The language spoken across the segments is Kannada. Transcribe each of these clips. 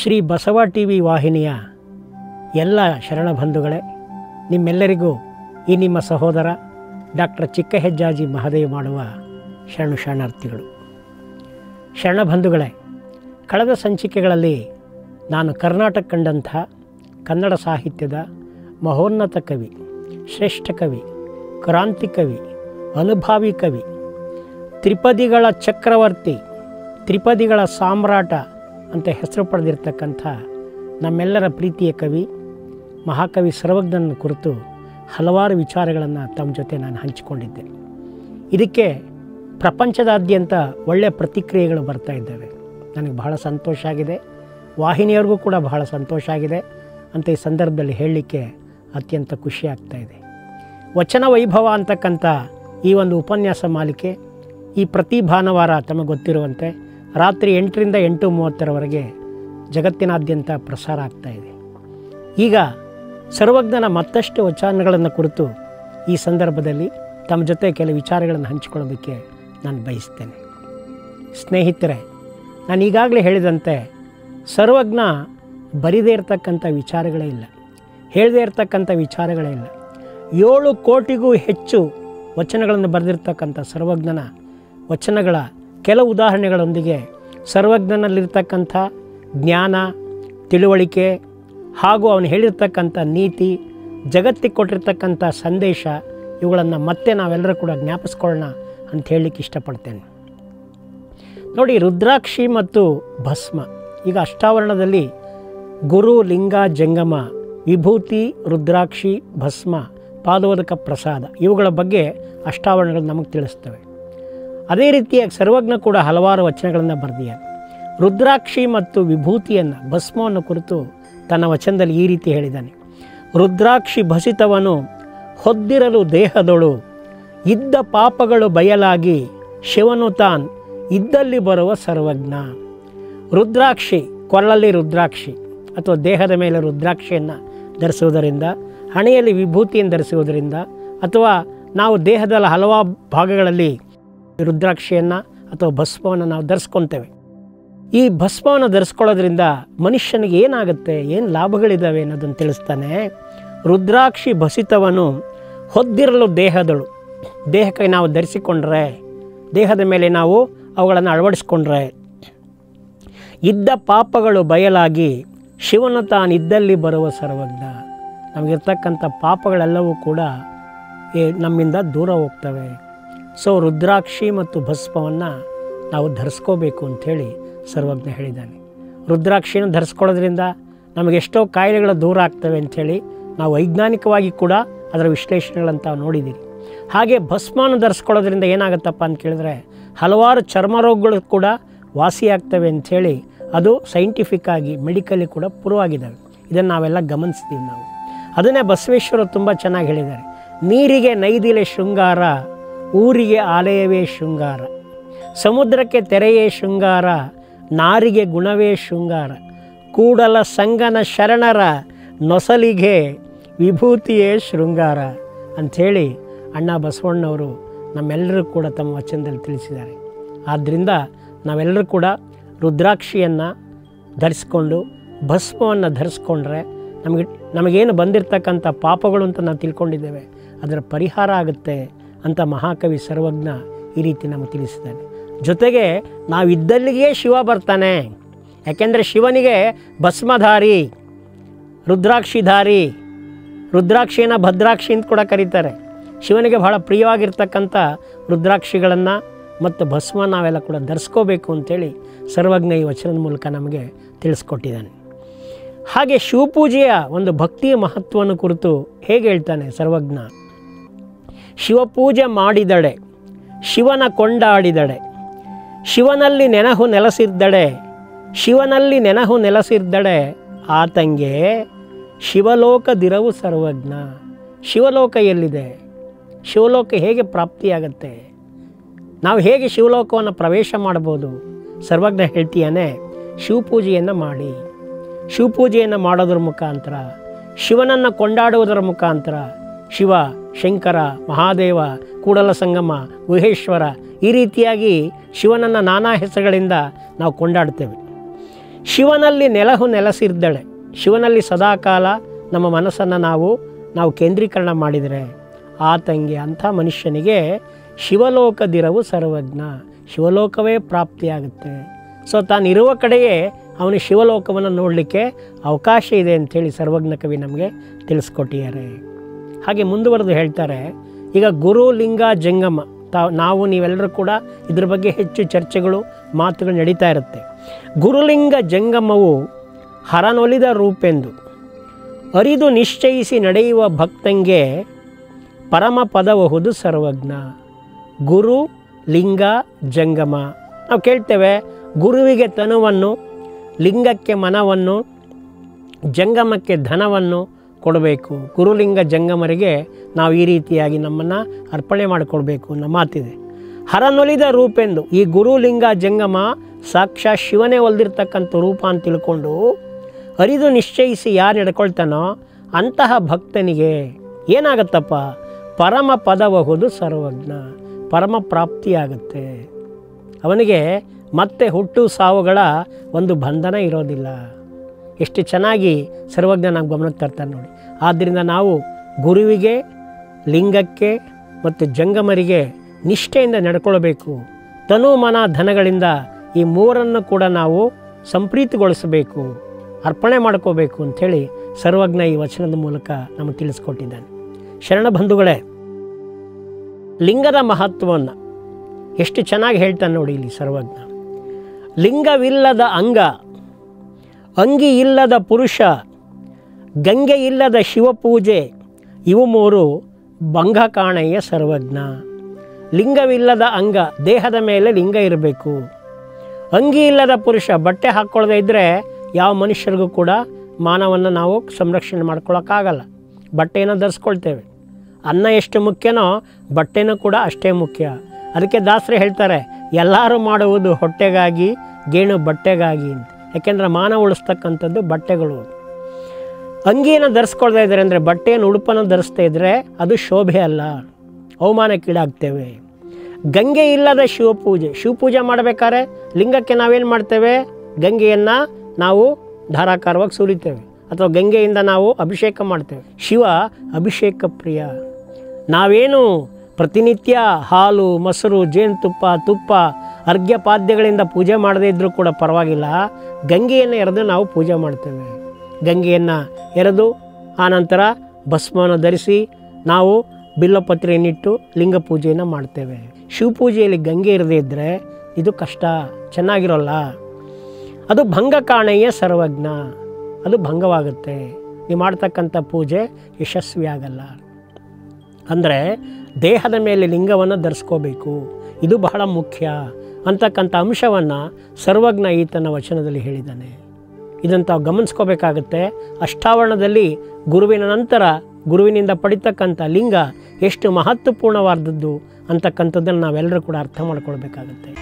ಶ್ರೀ ಬಸವ ಟಿ ವಿ ವಾಹಿನಿಯ ಎಲ್ಲ ಶರಣ ಬಂಧುಗಳೇ ನಿಮ್ಮೆಲ್ಲರಿಗೂ ಈ ನಿಮ್ಮ ಸಹೋದರ ಡಾಕ್ಟರ್ ಚಿಕ್ಕ ಹೆಜ್ಜಾಜಿ ಮಹದೇವ್ ಮಾಡುವ ಶರಣು ಶರಣಾರ್ಥಿಗಳು ಶರಣ ಬಂಧುಗಳೇ ಕಳೆದ ಸಂಚಿಕೆಗಳಲ್ಲಿ ನಾನು ಕರ್ನಾಟಕ ಕಂಡಂಥ ಕನ್ನಡ ಸಾಹಿತ್ಯದ ಮಹೋನ್ನತ ಕವಿ ಶ್ರೇಷ್ಠ ಕವಿ ಕ್ರಾಂತಿ ಕವಿ ಅನುಭಾವಿ ಕವಿ ತ್ರಿಪದಿಗಳ ಚಕ್ರವರ್ತಿ ತ್ರಿಪದಿಗಳ ಸಾಮ್ರಾಟ ಅಂತ ಹೆಸರು ಪಡೆದಿರ್ತಕ್ಕಂಥ ನಮ್ಮೆಲ್ಲರ ಪ್ರೀತಿಯ ಕವಿ ಮಹಾಕವಿ ಸರ್ವಜ್ಞನ ಕುರಿತು ಹಲವಾರು ವಿಚಾರಗಳನ್ನು ತಮ್ಮ ಜೊತೆ ನಾನು ಹಂಚಿಕೊಂಡಿದ್ದೆ ಇದಕ್ಕೆ ಪ್ರಪಂಚದಾದ್ಯಂತ ಒಳ್ಳೆಯ ಪ್ರತಿಕ್ರಿಯೆಗಳು ಬರ್ತಾ ಇದ್ದಾವೆ ನನಗೆ ಬಹಳ ಸಂತೋಷ ಆಗಿದೆ ವಾಹಿನಿಯವ್ರಿಗೂ ಕೂಡ ಬಹಳ ಸಂತೋಷ ಆಗಿದೆ ಅಂತ ಈ ಸಂದರ್ಭದಲ್ಲಿ ಹೇಳಲಿಕ್ಕೆ ಅತ್ಯಂತ ಖುಷಿ ಆಗ್ತಾ ಇದೆ ವಚನ ವೈಭವ ಅಂತಕ್ಕಂಥ ಈ ಒಂದು ಉಪನ್ಯಾಸ ಮಾಲಿಕೆ ಈ ಪ್ರತಿ ಭಾನುವಾರ ತಮಗೆ ಗೊತ್ತಿರುವಂತೆ ರಾತ್ರಿ ಎಂಟರಿಂದ ಎಂಟು ಮೂವತ್ತರವರೆಗೆ ಜಗತ್ತಿನಾದ್ಯಂತ ಪ್ರಸಾರ ಆಗ್ತಾ ಇದೆ ಈಗ ಸರ್ವಜ್ಞನ ಮತ್ತಷ್ಟು ವಚನಗಳನ್ನು ಕುರಿತು ಈ ಸಂದರ್ಭದಲ್ಲಿ ತಮ್ಮ ಜೊತೆ ಕೆಲವು ವಿಚಾರಗಳನ್ನು ಹಂಚಿಕೊಳ್ಳೋದಕ್ಕೆ ನಾನು ಬಯಸ್ತೇನೆ ಸ್ನೇಹಿತರೆ ನಾನು ಈಗಾಗಲೇ ಹೇಳಿದಂತೆ ಸರ್ವಜ್ಞ ಬರಿದೇ ಇರತಕ್ಕಂಥ ವಿಚಾರಗಳೇ ಇಲ್ಲ ಹೇಳದೇ ಇರತಕ್ಕಂಥ ವಿಚಾರಗಳೇ ಇಲ್ಲ ಏಳು ಕೋಟಿಗೂ ಹೆಚ್ಚು ವಚನಗಳನ್ನು ಬರೆದಿರ್ತಕ್ಕಂಥ ಸರ್ವಜ್ಞನ ವಚನಗಳ ಕೆಲವು ಉದಾಹರಣೆಗಳೊಂದಿಗೆ ಸರ್ವಜ್ಞನಲ್ಲಿರ್ತಕ್ಕಂಥ ಜ್ಞಾನ ತಿಳುವಳಿಕೆ ಹಾಗೂ ಅವನು ಹೇಳಿರ್ತಕ್ಕಂಥ ನೀತಿ ಜಗತ್ತಿಗೆ ಕೊಟ್ಟಿರ್ತಕ್ಕಂಥ ಸಂದೇಶ ಇವುಗಳನ್ನು ಮತ್ತೆ ನಾವೆಲ್ಲರೂ ಕೂಡ ಜ್ಞಾಪಿಸ್ಕೊಳ್ಳೋಣ ಅಂತ ಹೇಳಲಿಕ್ಕೆ ಇಷ್ಟಪಡ್ತೇನೆ ನೋಡಿ ರುದ್ರಾಕ್ಷಿ ಮತ್ತು ಭಸ್ಮ ಈಗ ಅಷ್ಟಾವರಣದಲ್ಲಿ ಗುರು ಲಿಂಗ ಜಂಗಮ ವಿಭೂತಿ ರುದ್ರಾಕ್ಷಿ ಭಸ್ಮ ಪಾದೋದಕ ಪ್ರಸಾದ ಇವುಗಳ ಬಗ್ಗೆ ಅಷ್ಟಾವರಣಗಳು ನಮಗೆ ತಿಳಿಸ್ತವೆ ಅದೇ ರೀತಿಯಾಗಿ ಸರ್ವಜ್ಞ ಕೂಡ ಹಲವಾರು ವಚನಗಳನ್ನು ಬರೆದಿಯಾನೆ ರುದ್ರಾಕ್ಷಿ ಮತ್ತು ವಿಭೂತಿಯನ್ನು ಭಸ್ಮವನ್ನು ಕುರಿತು ತನ್ನ ವಚನದಲ್ಲಿ ಈ ರೀತಿ ಹೇಳಿದ್ದಾನೆ ರುದ್ರಾಕ್ಷಿ ಭಸಿತವನು ಹೊದ್ದಿರಲು ದೇಹದೊಳು ಇದ್ದ ಪಾಪಗಳು ಬಯಲಾಗಿ ಶಿವನು ತಾನ್ ಇದ್ದಲ್ಲಿ ಬರುವ ಸರ್ವಜ್ಞ ರುದ್ರಾಕ್ಷಿ ಕೊರಳಲ್ಲಿ ರುದ್ರಾಕ್ಷಿ ಅಥವಾ ದೇಹದ ಮೇಲೆ ರುದ್ರಾಕ್ಷಿಯನ್ನು ಧರಿಸುವುದರಿಂದ ಹಣೆಯಲ್ಲಿ ವಿಭೂತಿಯನ್ನು ಧರಿಸುವುದರಿಂದ ಅಥವಾ ನಾವು ದೇಹದ ಹಲವಾರು ಭಾಗಗಳಲ್ಲಿ ರುದ್ರಾಕ್ಷಿಯನ್ನು ಅಥವಾ ಭಸ್ಮವನ್ನು ನಾವು ಧರಿಸ್ಕೊತೇವೆ ಈ ಭಸ್ಮವನ್ನು ಧರಿಸ್ಕೊಳ್ಳೋದ್ರಿಂದ ಮನುಷ್ಯನಿಗೆ ಏನಾಗುತ್ತೆ ಏನು ಲಾಭಗಳಿದ್ದಾವೆ ಅನ್ನೋದನ್ನು ತಿಳಿಸ್ತಾನೆ ರುದ್ರಾಕ್ಷಿ ಭಸಿತವನು ಹೊದ್ದಿರಲು ದೇಹದಳು ದೇಹಕ್ಕೆ ನಾವು ಧರಿಸಿಕೊಂಡ್ರೆ ದೇಹದ ಮೇಲೆ ನಾವು ಅವುಗಳನ್ನು ಅಳವಡಿಸ್ಕೊಂಡ್ರೆ ಇದ್ದ ಪಾಪಗಳು ಬಯಲಾಗಿ ಶಿವನು ತಾನಿದ್ದಲ್ಲಿ ಬರುವ ಸರ್ವಜ್ಞ ನಮಗಿರ್ತಕ್ಕಂಥ ಪಾಪಗಳೆಲ್ಲವೂ ಕೂಡ ಏ- ನಮ್ಮಿಂದ ದೂರ ಹೋಗ್ತವೆ ಸೊ ರುದ್ರಾಕ್ಷಿ ಮತ್ತು ಭಸ್ಮವನ್ನು ನಾವು ಧರಿಸ್ಕೋಬೇಕು ಅಂಥೇಳಿ ಸರ್ವಜ್ಞ ಹೇಳಿದ್ದಾನೆ ರುದ್ರಾಕ್ಷಿಯನ್ನು ಧರಿಸ್ಕೊಳ್ಳೋದ್ರಿಂದ ನಮಗೆಷ್ಟೋ ಕಾಯಿಲೆಗಳು ದೂರ ಆಗ್ತವೆ ಅಂಥೇಳಿ ನಾವು ವೈಜ್ಞಾನಿಕವಾಗಿ ಕೂಡ ಅದರ ವಿಶ್ಲೇಷಣೆಗಳಂತ ನೋಡಿದ್ದೀರಿ ಹಾಗೆ ಭಸ್ಮವನ್ನು ಧರಿಸ್ಕೊಳ್ಳೋದ್ರಿಂದ ಏನಾಗುತ್ತಪ್ಪ ಅಂತ ಕೇಳಿದ್ರೆ ಹಲವಾರು ಚರ್ಮ ರೋಗಗಳು ಕೂಡ ವಾಸಿಯಾಗ್ತವೆ ಅಂಥೇಳಿ ಅದು ಸೈಂಟಿಫಿಕ್ ಆಗಿ ಮೆಡಿಕಲಿ ಕೂಡ ಪ್ರೂವ್ ಆಗಿದ್ದಾವೆ ಇದನ್ನು ನಾವೆಲ್ಲ ಗಮನಿಸ್ತೀವಿ ನಾವು ಅದನ್ನೇ ಬಸವೇಶ್ವರ ತುಂಬ ಚೆನ್ನಾಗಿ ಹೇಳಿದ್ದಾರೆ ನೀರಿಗೆ ನೈದಿಲೆ ಶೃಂಗಾರ ಊರಿಗೆ ಆಲಯವೇ ಶೃಂಗಾರ ಸಮುದ್ರಕ್ಕೆ ತೆರೆಯೇ ಶೃಂಗಾರ ನಾರಿಗೆ ಗುಣವೇ ಶೃಂಗಾರ ಕೂಡಲ ಸಂಗನ ಶರಣರ ನೊಸಲಿಗೆ ವಿಭೂತಿಯೇ ಶೃಂಗಾರ ಅಂಥೇಳಿ ಅಣ್ಣ ಬಸವಣ್ಣವರು ನಮ್ಮೆಲ್ಲರೂ ಕೂಡ ತಮ್ಮ ವಚನದಲ್ಲಿ ತಿಳಿಸಿದ್ದಾರೆ ಆದ್ದರಿಂದ ನಾವೆಲ್ಲರೂ ಕೂಡ ರುದ್ರಾಕ್ಷಿಯನ್ನು ಧರಿಸ್ಕೊಂಡು ಭಸ್ಮವನ್ನು ಧರಿಸ್ಕೊಂಡ್ರೆ ನಮಗೆ ನಮಗೇನು ಬಂದಿರತಕ್ಕಂಥ ಪಾಪಗಳು ಅಂತ ನಾವು ತಿಳ್ಕೊಂಡಿದ್ದೇವೆ ಅದರ ಪರಿಹಾರ ಆಗುತ್ತೆ ಅಂತ ಮಹಾಕವಿ ಸರ್ವಜ್ಞ ಈ ರೀತಿ ನಮಗೆ ತಿಳಿಸಿದ್ದಾನೆ ಜೊತೆಗೆ ನಾವಿದ್ದಲ್ಲಿಗೆ ಶಿವ ಬರ್ತಾನೆ ಯಾಕೆಂದರೆ ಶಿವನಿಗೆ ಭಸ್ಮಧಾರಿ ರುದ್ರಾಕ್ಷಿಧಾರಿ ರುದ್ರಾಕ್ಷಿಯನ್ನು ಭದ್ರಾಕ್ಷಿ ಅಂತ ಕೂಡ ಕರೀತಾರೆ ಶಿವನಿಗೆ ಬಹಳ ಪ್ರಿಯವಾಗಿರ್ತಕ್ಕಂಥ ರುದ್ರಾಕ್ಷಿಗಳನ್ನು ಮತ್ತು ಭಸ್ಮ ನಾವೆಲ್ಲ ಕೂಡ ಧರಿಸ್ಕೋಬೇಕು ಅಂತೇಳಿ ಸರ್ವಜ್ಞ ಈ ವಚನದ ಮೂಲಕ ನಮಗೆ ತಿಳಿಸ್ಕೊಟ್ಟಿದ್ದಾನೆ ಹಾಗೆ ಶಿವಪೂಜೆಯ ಒಂದು ಭಕ್ತಿಯ ಮಹತ್ವವನ್ನು ಕುರಿತು ಹೇಗೆ ಹೇಳ್ತಾನೆ ಸರ್ವಜ್ಞ ಶಿವಪೂಜೆ ಮಾಡಿದಡೆ ಶಿವನ ಕೊಂಡಾಡಿದಡೆ ಶಿವನಲ್ಲಿ ನೆನಹು ನೆಲೆಸಿದ್ದಡೆ ಶಿವನಲ್ಲಿ ನೆನಹು ನೆಲೆಸಿದ್ದಡೆ ಆತಂಗೆ ಶಿವಲೋಕದಿರವು ಸರ್ವಜ್ಞ ಶಿವಲೋಕ ಎಲ್ಲಿದೆ ಶಿವಲೋಕ ಹೇಗೆ ಪ್ರಾಪ್ತಿಯಾಗತ್ತೆ ನಾವು ಹೇಗೆ ಶಿವಲೋಕವನ್ನು ಪ್ರವೇಶ ಮಾಡ್ಬೋದು ಸರ್ವಜ್ಞ ಹೇಳ್ತೀಯಾನೆ ಶಿವಪೂಜೆಯನ್ನು ಮಾಡಿ ಶಿವಪೂಜೆಯನ್ನು ಮಾಡೋದ್ರ ಮುಖಾಂತರ ಶಿವನನ್ನು ಕೊಂಡಾಡುವುದರ ಮುಖಾಂತರ ಶಿವ ಶಂಕರ ಮಹಾದೇವ ಕೂಡಲ ಸಂಗಮ ಗುಹೇಶ್ವರ ಈ ರೀತಿಯಾಗಿ ಶಿವನನ್ನು ನಾನಾ ಹೆಸರುಗಳಿಂದ ನಾವು ಕೊಂಡಾಡ್ತೇವೆ ಶಿವನಲ್ಲಿ ನೆಲಹು ನೆಲೆಸಿರ್ದಳೆ ಶಿವನಲ್ಲಿ ಸದಾಕಾಲ ನಮ್ಮ ಮನಸ್ಸನ್ನು ನಾವು ನಾವು ಕೇಂದ್ರೀಕರಣ ಮಾಡಿದರೆ ಆತಂಗೆ ಅಂಥ ಮನುಷ್ಯನಿಗೆ ಶಿವಲೋಕದಿರವು ಸರ್ವಜ್ಞ ಶಿವಲೋಕವೇ ಪ್ರಾಪ್ತಿಯಾಗುತ್ತೆ ಸೊ ತಾನಿರುವ ಕಡೆಯೇ ಅವನು ಶಿವಲೋಕವನ್ನು ನೋಡಲಿಕ್ಕೆ ಅವಕಾಶ ಇದೆ ಅಂಥೇಳಿ ಸರ್ವಜ್ಞ ಕವಿ ನಮಗೆ ತಿಳಿಸ್ಕೊಟ್ಟಿದ್ದಾರೆ ಹಾಗೆ ಮುಂದುವರೆದು ಹೇಳ್ತಾರೆ ಈಗ ಗುರು ಲಿಂಗ ಜಂಗಮ ತಾವು ನಾವು ನೀವೆಲ್ಲರೂ ಕೂಡ ಇದ್ರ ಬಗ್ಗೆ ಹೆಚ್ಚು ಚರ್ಚೆಗಳು ಮಾತುಗಳು ನಡೀತಾ ಇರುತ್ತೆ ಗುರುಲಿಂಗ ಜಂಗಮವು ಹರನೊಲಿದ ರೂಪೆಂದು ಅರಿದು ನಿಶ್ಚಯಿಸಿ ನಡೆಯುವ ಭಕ್ತಂಗೆ ಪರಮ ಪದಬಹುದು ಸರ್ವಜ್ಞ ಗುರು ಲಿಂಗ ಜಂಗಮ ನಾವು ಕೇಳ್ತೇವೆ ಗುರುವಿಗೆ ತನುವನ್ನು ಲಿಂಗಕ್ಕೆ ಮನವನ್ನು ಜಂಗಮಕ್ಕೆ ಧನವನ್ನು ಕೊಡಬೇಕು ಗುರುಲಿಂಗ ಜಂಗಮರಿಗೆ ನಾವು ಈ ರೀತಿಯಾಗಿ ನಮ್ಮನ್ನು ಅರ್ಪಣೆ ಮಾಡಿಕೊಡ್ಬೇಕು ಅನ್ನೋ ಮಾತಿದೆ ಹರನೊಲಿದ ರೂಪೆಂದು ಈ ಗುರುಲಿಂಗ ಜಂಗಮ ಸಾಕ್ಷಾತ್ ಶಿವನೇ ಒಲ್ದಿರ್ತಕ್ಕಂಥ ರೂಪ ಅಂತ ತಿಳ್ಕೊಂಡು ಅರಿದು ನಿಶ್ಚಯಿಸಿ ಯಾರು ನಡ್ಕೊಳ್ತಾನೋ ಅಂತಹ ಭಕ್ತನಿಗೆ ಏನಾಗತ್ತಪ್ಪ ಪರಮ ಪದಬಹುದು ಸರ್ವಜ್ಞ ಪರಮ ಪ್ರಾಪ್ತಿಯಾಗುತ್ತೆ ಅವನಿಗೆ ಮತ್ತೆ ಹುಟ್ಟು ಸಾವುಗಳ ಒಂದು ಬಂಧನ ಇರೋದಿಲ್ಲ ಎಷ್ಟು ಚೆನ್ನಾಗಿ ಸರ್ವಜ್ಞ ನಾವು ಗಮನಕ್ಕೆ ತರ್ತಾರೆ ನೋಡಿ ಆದ್ದರಿಂದ ನಾವು ಗುರುವಿಗೆ ಲಿಂಗಕ್ಕೆ ಮತ್ತು ಜಂಗಮರಿಗೆ ನಿಷ್ಠೆಯಿಂದ ನಡ್ಕೊಳ್ಬೇಕು ತನು ಮನ ಧನಗಳಿಂದ ಈ ಮೂರನ್ನು ಕೂಡ ನಾವು ಸಂಪ್ರೀತಿಗೊಳಿಸಬೇಕು ಅರ್ಪಣೆ ಮಾಡ್ಕೋಬೇಕು ಅಂಥೇಳಿ ಸರ್ವಜ್ಞ ಈ ವಚನದ ಮೂಲಕ ನಮಗೆ ತಿಳಿಸ್ಕೊಟ್ಟಿದ್ದಾನೆ ಶರಣ ಬಂಧುಗಳೇ ಲಿಂಗದ ಮಹತ್ವವನ್ನು ಎಷ್ಟು ಚೆನ್ನಾಗಿ ಹೇಳ್ತಾನೆ ನೋಡಿ ಇಲ್ಲಿ ಸರ್ವಜ್ಞ ಲಿಂಗವಿಲ್ಲದ ಅಂಗ ಅಂಗಿ ಇಲ್ಲದ ಪುರುಷ ಗಂಗೆ ಇಲ್ಲದ ಶಿವಪೂಜೆ ಇವು ಮೂರು ಭಂಗ ಕಾಣೆಯ ಸರ್ವಜ್ಞ ಲಿಂಗವಿಲ್ಲದ ಅಂಗ ದೇಹದ ಮೇಲೆ ಲಿಂಗ ಇರಬೇಕು ಅಂಗಿ ಇಲ್ಲದ ಪುರುಷ ಬಟ್ಟೆ ಹಾಕ್ಕೊಳ್ಳದೆ ಇದ್ದರೆ ಯಾವ ಮನುಷ್ಯರಿಗೂ ಕೂಡ ಮಾನವನ್ನು ನಾವು ಸಂರಕ್ಷಣೆ ಮಾಡ್ಕೊಳ್ಳೋಕ್ಕಾಗಲ್ಲ ಬಟ್ಟೆಯನ್ನು ಧರಿಸ್ಕೊಳ್ತೇವೆ ಅನ್ನ ಎಷ್ಟು ಮುಖ್ಯನೋ ಬಟ್ಟೆನೂ ಕೂಡ ಅಷ್ಟೇ ಮುಖ್ಯ ಅದಕ್ಕೆ ದಾಸರು ಹೇಳ್ತಾರೆ ಎಲ್ಲರೂ ಮಾಡುವುದು ಹೊಟ್ಟೆಗಾಗಿ ಗೇಣು ಬಟ್ಟೆಗಾಗಿ ಅಂತ ಯಾಕೆಂದರೆ ಮಾನ ಉಳಿಸ್ತಕ್ಕಂಥದ್ದು ಬಟ್ಟೆಗಳು ಅಂಗಿಯನ್ನು ಧರಿಸ್ಕೊಳ್ತಾ ಇದ್ದಾರೆ ಅಂದರೆ ಬಟ್ಟೆಯನ್ನು ಉಡುಪನ್ನು ಧರಿಸ್ತಾ ಇದ್ದರೆ ಅದು ಶೋಭೆ ಅಲ್ಲ ಅವಮಾನಕ್ಕೀಡಾಗ್ತೇವೆ ಗಂಗೆ ಇಲ್ಲದ ಶಿವಪೂಜೆ ಶಿವಪೂಜೆ ಮಾಡಬೇಕಾದ್ರೆ ಲಿಂಗಕ್ಕೆ ನಾವೇನು ಮಾಡ್ತೇವೆ ಗಂಗೆಯನ್ನು ನಾವು ಧಾರಾಕಾರವಾಗಿ ಸುರಿತೇವೆ ಅಥವಾ ಗಂಗೆಯಿಂದ ನಾವು ಅಭಿಷೇಕ ಮಾಡ್ತೇವೆ ಶಿವ ಅಭಿಷೇಕ ಪ್ರಿಯ ನಾವೇನು ಪ್ರತಿನಿತ್ಯ ಹಾಲು ಮೊಸರು ಜೇನುತುಪ್ಪ ತುಪ್ಪ ಅರ್ಘ್ಯಪಾದ್ಯಗಳಿಂದ ಪೂಜೆ ಮಾಡದೇ ಇದ್ದರೂ ಕೂಡ ಪರವಾಗಿಲ್ಲ ಗಂಗೆಯನ್ನು ಎರೆದು ನಾವು ಪೂಜೆ ಮಾಡ್ತೇವೆ ಗಂಗೆಯನ್ನು ಎರೆದು ಆನಂತರ ಭಸ್ಮವನ್ನು ಧರಿಸಿ ನಾವು ಬಿಲ್ಲಪತ್ರೆಯನ್ನಿಟ್ಟು ಲಿಂಗ ಪೂಜೆಯನ್ನು ಮಾಡ್ತೇವೆ ಶಿವಪೂಜೆಯಲ್ಲಿ ಗಂಗೆ ಇರದೇ ಇದ್ದರೆ ಇದು ಕಷ್ಟ ಚೆನ್ನಾಗಿರೋಲ್ಲ ಅದು ಭಂಗ ಕಾಣೆಯ ಸರ್ವಜ್ಞ ಅದು ಭಂಗವಾಗುತ್ತೆ ನೀವು ಮಾಡ್ತಕ್ಕಂಥ ಪೂಜೆ ಯಶಸ್ವಿ ಆಗಲ್ಲ ಅಂದರೆ ದೇಹದ ಮೇಲೆ ಲಿಂಗವನ್ನು ಧರಿಸ್ಕೋಬೇಕು ಇದು ಬಹಳ ಮುಖ್ಯ ಅಂತಕ್ಕಂಥ ಅಂಶವನ್ನು ಸರ್ವಜ್ಞ ಈತನ ವಚನದಲ್ಲಿ ಹೇಳಿದ್ದಾನೆ ಇದನ್ನು ತಾವು ಗಮನಿಸ್ಕೋಬೇಕಾಗತ್ತೆ ಅಷ್ಟಾವರಣದಲ್ಲಿ ಗುರುವಿನ ನಂತರ ಗುರುವಿನಿಂದ ಪಡಿತಕ್ಕಂಥ ಲಿಂಗ ಎಷ್ಟು ಮಹತ್ವಪೂರ್ಣವಾದದ್ದು ಅಂತಕ್ಕಂಥದ್ದನ್ನು ನಾವೆಲ್ಲರೂ ಕೂಡ ಅರ್ಥ ಮಾಡ್ಕೊಳ್ಬೇಕಾಗತ್ತೆ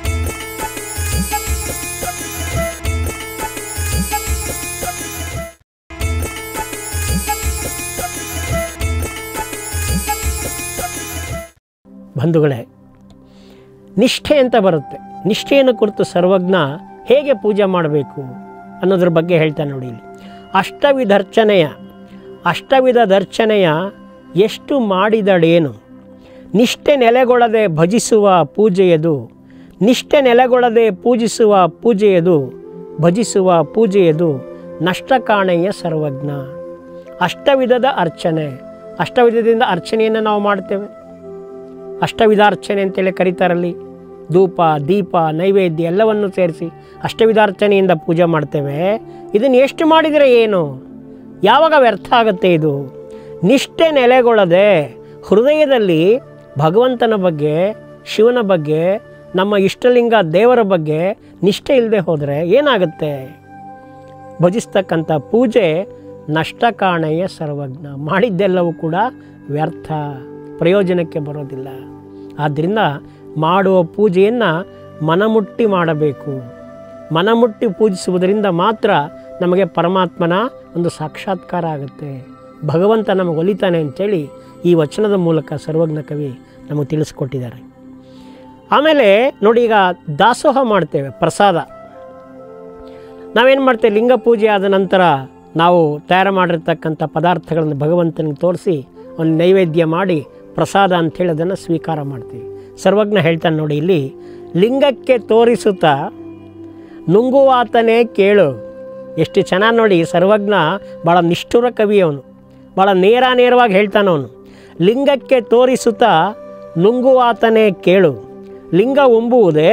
ಬಂಧುಗಳೇ ನಿಷ್ಠೆ ಅಂತ ಬರುತ್ತೆ ನಿಷ್ಠೆಯನ್ನು ಕುರಿತು ಸರ್ವಜ್ಞ ಹೇಗೆ ಪೂಜೆ ಮಾಡಬೇಕು ಅನ್ನೋದ್ರ ಬಗ್ಗೆ ಹೇಳ್ತಾನೆ ನೋಡಿ ಇಲ್ಲಿ ಅಷ್ಟವಿಧರ್ಚನೆಯ ಅಷ್ಟವಿಧ ದರ್ಚನೆಯ ಎಷ್ಟು ಮಾಡಿದಡೇನು ನಿಷ್ಠೆ ನೆಲೆಗೊಳ್ಳದೆ ಭಜಿಸುವ ಪೂಜೆಯದು ನಿಷ್ಠೆ ನೆಲೆಗೊಳ್ಳದೆ ಪೂಜಿಸುವ ಪೂಜೆಯದು ಭಜಿಸುವ ಪೂಜೆಯದು ನಷ್ಟ ಕಾಣೆಯ ಸರ್ವಜ್ಞ ಅಷ್ಟವಿಧದ ಅರ್ಚನೆ ಅಷ್ಟವಿಧದಿಂದ ಅರ್ಚನೆಯನ್ನು ನಾವು ಮಾಡ್ತೇವೆ ಅಷ್ಟವಿಧಾರ್ಚನೆ ಅಂತೇಳಿ ಕರೀತಾರಲ್ಲಿ ಧೂಪ ದೀಪ ನೈವೇದ್ಯ ಎಲ್ಲವನ್ನು ಸೇರಿಸಿ ಅಷ್ಟವಿಧಾರ್ಚನೆಯಿಂದ ಪೂಜೆ ಮಾಡ್ತೇವೆ ಇದನ್ನು ಎಷ್ಟು ಮಾಡಿದರೆ ಏನು ಯಾವಾಗ ವ್ಯರ್ಥ ಆಗುತ್ತೆ ಇದು ನಿಷ್ಠೆ ನೆಲೆಗೊಳ್ಳದೆ ಹೃದಯದಲ್ಲಿ ಭಗವಂತನ ಬಗ್ಗೆ ಶಿವನ ಬಗ್ಗೆ ನಮ್ಮ ಇಷ್ಟಲಿಂಗ ದೇವರ ಬಗ್ಗೆ ನಿಷ್ಠೆ ಇಲ್ಲದೆ ಹೋದರೆ ಏನಾಗುತ್ತೆ ಭಜಿಸ್ತಕ್ಕಂಥ ಪೂಜೆ ನಷ್ಟ ಕಾಣೆಯ ಸರ್ವಜ್ಞ ಮಾಡಿದ್ದೆಲ್ಲವೂ ಕೂಡ ವ್ಯರ್ಥ ಪ್ರಯೋಜನಕ್ಕೆ ಬರೋದಿಲ್ಲ ಆದ್ದರಿಂದ ಮಾಡುವ ಪೂಜೆಯನ್ನು ಮನಮುಟ್ಟಿ ಮಾಡಬೇಕು ಮನಮುಟ್ಟಿ ಪೂಜಿಸುವುದರಿಂದ ಮಾತ್ರ ನಮಗೆ ಪರಮಾತ್ಮನ ಒಂದು ಸಾಕ್ಷಾತ್ಕಾರ ಆಗುತ್ತೆ ಭಗವಂತ ನಮಗೆ ಒಲಿತಾನೆ ಅಂತೇಳಿ ಈ ವಚನದ ಮೂಲಕ ಸರ್ವಜ್ಞ ಕವಿ ನಮಗೆ ತಿಳಿಸ್ಕೊಟ್ಟಿದ್ದಾರೆ ಆಮೇಲೆ ನೋಡಿ ಈಗ ದಾಸೋಹ ಮಾಡ್ತೇವೆ ಪ್ರಸಾದ ನಾವೇನು ಮಾಡ್ತೇವೆ ಲಿಂಗ ಪೂಜೆ ಆದ ನಂತರ ನಾವು ತಯಾರು ಮಾಡಿರ್ತಕ್ಕಂಥ ಪದಾರ್ಥಗಳನ್ನು ಭಗವಂತನಿಗೆ ತೋರಿಸಿ ಒಂದು ನೈವೇದ್ಯ ಮಾಡಿ ಪ್ರಸಾದ ಅಂಥೇಳಿ ಅದನ್ನು ಸ್ವೀಕಾರ ಮಾಡ್ತೀವಿ ಸರ್ವಜ್ಞ ಹೇಳ್ತಾನೆ ನೋಡಿ ಇಲ್ಲಿ ಲಿಂಗಕ್ಕೆ ತೋರಿಸುತ್ತಾ ನುಂಗುವಾತನೇ ಕೇಳು ಎಷ್ಟು ಚೆನ್ನಾಗಿ ನೋಡಿ ಸರ್ವಜ್ಞ ಭಾಳ ನಿಷ್ಠುರ ಕವಿ ಅವನು ಭಾಳ ನೇರ ನೇರವಾಗಿ ಹೇಳ್ತಾನವನು ಲಿಂಗಕ್ಕೆ ತೋರಿಸುತ್ತಾ ನುಂಗುವಾತನೇ ಕೇಳು ಲಿಂಗ ಉಂಬುವುದೇ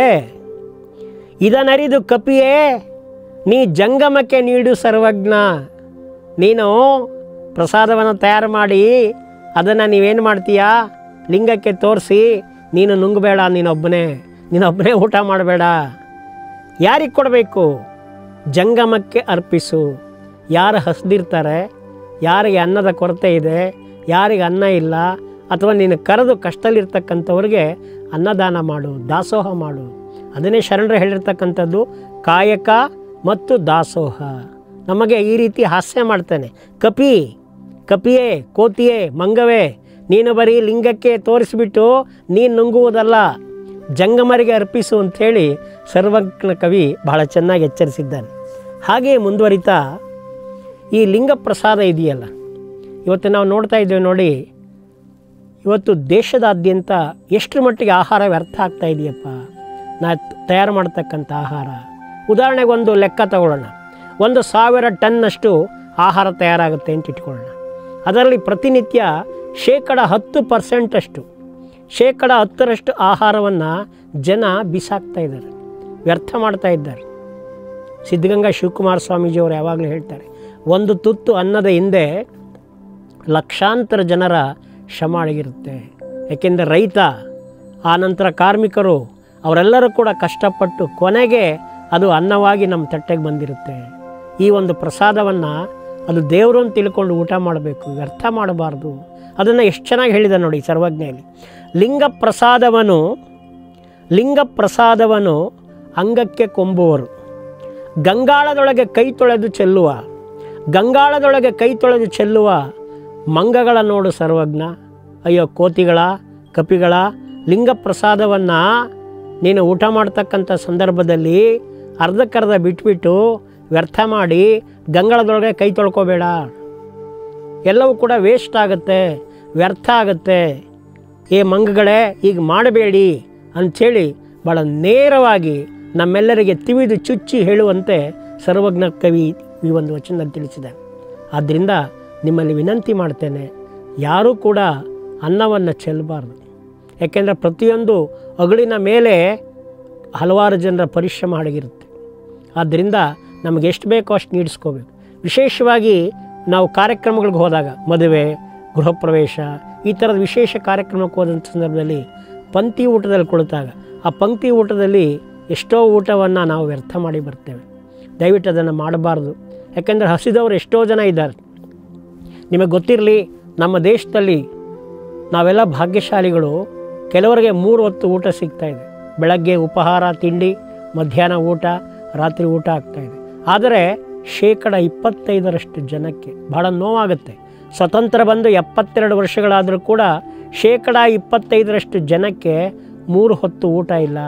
ಇದನರಿದು ಕಪಿಯೇ ನೀ ಜಂಗಮಕ್ಕೆ ನೀಡು ಸರ್ವಜ್ಞ ನೀನು ಪ್ರಸಾದವನ್ನು ತಯಾರು ಮಾಡಿ ಅದನ್ನು ನೀವೇನು ಮಾಡ್ತೀಯಾ ಲಿಂಗಕ್ಕೆ ತೋರಿಸಿ ನೀನು ನುಂಗಬೇಡ ನೀನೊಬ್ಬನೇ ನೀನೊಬ್ಬನೇ ಊಟ ಮಾಡಬೇಡ ಯಾರಿಗೆ ಕೊಡಬೇಕು ಜಂಗಮಕ್ಕೆ ಅರ್ಪಿಸು ಯಾರು ಹಸ್ದಿರ್ತಾರೆ ಯಾರಿಗೆ ಅನ್ನದ ಕೊರತೆ ಇದೆ ಯಾರಿಗೆ ಅನ್ನ ಇಲ್ಲ ಅಥವಾ ನೀನು ಕರೆದು ಕಷ್ಟದಲ್ಲಿರ್ತಕ್ಕಂಥವ್ರಿಗೆ ಅನ್ನದಾನ ಮಾಡು ದಾಸೋಹ ಮಾಡು ಅದನ್ನೇ ಶರಣರು ಹೇಳಿರ್ತಕ್ಕಂಥದ್ದು ಕಾಯಕ ಮತ್ತು ದಾಸೋಹ ನಮಗೆ ಈ ರೀತಿ ಹಾಸ್ಯ ಮಾಡ್ತಾನೆ ಕಪಿ ಕಪಿಯೇ ಕೋತಿಯೇ ಮಂಗವೇ ನೀನು ಬರೀ ಲಿಂಗಕ್ಕೆ ತೋರಿಸಿಬಿಟ್ಟು ನೀನು ನುಂಗುವುದಲ್ಲ ಜಂಗಮರಿಗೆ ಅರ್ಪಿಸು ಅಂಥೇಳಿ ಸರ್ವಜ್ಞ ಕವಿ ಬಹಳ ಚೆನ್ನಾಗಿ ಎಚ್ಚರಿಸಿದ್ದಾನೆ ಹಾಗೆಯೇ ಮುಂದುವರಿತಾ ಈ ಲಿಂಗ ಪ್ರಸಾದ ಇದೆಯಲ್ಲ ಇವತ್ತು ನಾವು ನೋಡ್ತಾ ಇದ್ದೇವೆ ನೋಡಿ ಇವತ್ತು ದೇಶದಾದ್ಯಂತ ಎಷ್ಟರ ಮಟ್ಟಿಗೆ ಆಹಾರ ವ್ಯರ್ಥ ಆಗ್ತಾ ಇದೆಯಪ್ಪ ನಾ ತಯಾರು ಮಾಡ್ತಕ್ಕಂಥ ಆಹಾರ ಉದಾಹರಣೆಗೆ ಒಂದು ಲೆಕ್ಕ ತಗೊಳ್ಳೋಣ ಒಂದು ಸಾವಿರ ಟನ್ನಷ್ಟು ಆಹಾರ ತಯಾರಾಗುತ್ತೆ ಅಂತ ಇಟ್ಕೊಳ್ಳೋಣ ಅದರಲ್ಲಿ ಪ್ರತಿನಿತ್ಯ ಶೇಕಡ ಹತ್ತು ಪರ್ಸೆಂಟಷ್ಟು ಶೇಕಡ ಹತ್ತರಷ್ಟು ಆಹಾರವನ್ನು ಜನ ಬಿಸಾಕ್ತಾ ಇದ್ದಾರೆ ವ್ಯರ್ಥ ಮಾಡ್ತಾ ಇದ್ದಾರೆ ಸಿದ್ಧಗಂಗಾ ಶಿವಕುಮಾರ ಸ್ವಾಮೀಜಿಯವರು ಯಾವಾಗಲೂ ಹೇಳ್ತಾರೆ ಒಂದು ತುತ್ತು ಅನ್ನದ ಹಿಂದೆ ಲಕ್ಷಾಂತರ ಜನರ ಶ್ರಮ ಅಡಗಿರುತ್ತೆ ಏಕೆಂದರೆ ರೈತ ಆ ನಂತರ ಕಾರ್ಮಿಕರು ಅವರೆಲ್ಲರೂ ಕೂಡ ಕಷ್ಟಪಟ್ಟು ಕೊನೆಗೆ ಅದು ಅನ್ನವಾಗಿ ನಮ್ಮ ತಟ್ಟೆಗೆ ಬಂದಿರುತ್ತೆ ಈ ಒಂದು ಪ್ರಸಾದವನ್ನು ಅದು ದೇವರು ಅಂತ ತಿಳ್ಕೊಂಡು ಊಟ ಮಾಡಬೇಕು ವ್ಯರ್ಥ ಮಾಡಬಾರ್ದು ಅದನ್ನು ಎಷ್ಟು ಚೆನ್ನಾಗಿ ಹೇಳಿದ ನೋಡಿ ಸರ್ವಜ್ಞೆಯಲ್ಲಿ ಲಿಂಗ ಪ್ರಸಾದವನ್ನು ಲಿಂಗ ಪ್ರಸಾದವನ್ನು ಅಂಗಕ್ಕೆ ಕೊಂಬುವರು ಗಂಗಾಳದೊಳಗೆ ಕೈ ತೊಳೆದು ಚೆಲ್ಲುವ ಗಂಗಾಳದೊಳಗೆ ಕೈ ತೊಳೆದು ಚೆಲ್ಲುವ ಮಂಗಗಳ ನೋಡು ಸರ್ವಜ್ಞ ಅಯ್ಯೋ ಕೋತಿಗಳ ಕಪಿಗಳ ಲಿಂಗ ಪ್ರಸಾದವನ್ನು ನೀನು ಊಟ ಮಾಡ್ತಕ್ಕಂಥ ಸಂದರ್ಭದಲ್ಲಿ ಅರ್ಧಕ್ಕರ್ಧ ಬಿಟ್ಬಿಟ್ಟು ವ್ಯರ್ಥ ಮಾಡಿ ಗಂಗಾಳದೊಳಗೆ ಕೈ ತೊಳ್ಕೊಬೇಡ ಎಲ್ಲವೂ ಕೂಡ ವೇಸ್ಟ್ ಆಗುತ್ತೆ ವ್ಯರ್ಥ ಆಗುತ್ತೆ ಏ ಮಂಗಗಳೇ ಈಗ ಮಾಡಬೇಡಿ ಅಂಥೇಳಿ ಭಾಳ ನೇರವಾಗಿ ನಮ್ಮೆಲ್ಲರಿಗೆ ತಿವಿದು ಚುಚ್ಚಿ ಹೇಳುವಂತೆ ಸರ್ವಜ್ಞ ಕವಿ ಈ ಒಂದು ವಚನದಲ್ಲಿ ತಿಳಿಸಿದೆ ಆದ್ದರಿಂದ ನಿಮ್ಮಲ್ಲಿ ವಿನಂತಿ ಮಾಡ್ತೇನೆ ಯಾರೂ ಕೂಡ ಅನ್ನವನ್ನು ಚೆಲ್ಲಬಾರ್ದು ಯಾಕೆಂದರೆ ಪ್ರತಿಯೊಂದು ಅಗಳಿನ ಮೇಲೆ ಹಲವಾರು ಜನರ ಪರಿಶ್ರಮ ಅಡಗಿರುತ್ತೆ ಆದ್ದರಿಂದ ನಮಗೆ ಎಷ್ಟು ಬೇಕೋ ಅಷ್ಟು ನೀಡಿಸ್ಕೋಬೇಕು ವಿಶೇಷವಾಗಿ ನಾವು ಕಾರ್ಯಕ್ರಮಗಳಿಗೆ ಹೋದಾಗ ಮದುವೆ ಗೃಹ ಪ್ರವೇಶ ಈ ಥರದ ವಿಶೇಷ ಕಾರ್ಯಕ್ರಮಕ್ಕೆ ಹೋದಂಥ ಸಂದರ್ಭದಲ್ಲಿ ಪಂಕ್ತಿ ಊಟದಲ್ಲಿ ಕುಳಿತಾಗ ಆ ಪಂಕ್ತಿ ಊಟದಲ್ಲಿ ಎಷ್ಟೋ ಊಟವನ್ನು ನಾವು ವ್ಯರ್ಥ ಮಾಡಿ ಬರ್ತೇವೆ ದಯವಿಟ್ಟು ಅದನ್ನು ಮಾಡಬಾರ್ದು ಯಾಕೆಂದರೆ ಹಸಿದವರು ಎಷ್ಟೋ ಜನ ಇದ್ದಾರೆ ನಿಮಗೆ ಗೊತ್ತಿರಲಿ ನಮ್ಮ ದೇಶದಲ್ಲಿ ನಾವೆಲ್ಲ ಭಾಗ್ಯಶಾಲಿಗಳು ಕೆಲವರಿಗೆ ಮೂರು ಹೊತ್ತು ಊಟ ಸಿಗ್ತಾ ಇದೆ ಬೆಳಗ್ಗೆ ಉಪಹಾರ ತಿಂಡಿ ಮಧ್ಯಾಹ್ನ ಊಟ ರಾತ್ರಿ ಊಟ ಆಗ್ತಾ ಇದೆ ಆದರೆ ಶೇಕಡ ಇಪ್ಪತ್ತೈದರಷ್ಟು ಜನಕ್ಕೆ ಭಾಳ ನೋವಾಗುತ್ತೆ ಸ್ವತಂತ್ರ ಬಂದು ಎಪ್ಪತ್ತೆರಡು ವರ್ಷಗಳಾದರೂ ಕೂಡ ಶೇಕಡ ಇಪ್ಪತ್ತೈದರಷ್ಟು ಜನಕ್ಕೆ ಮೂರು ಹೊತ್ತು ಊಟ ಇಲ್ಲ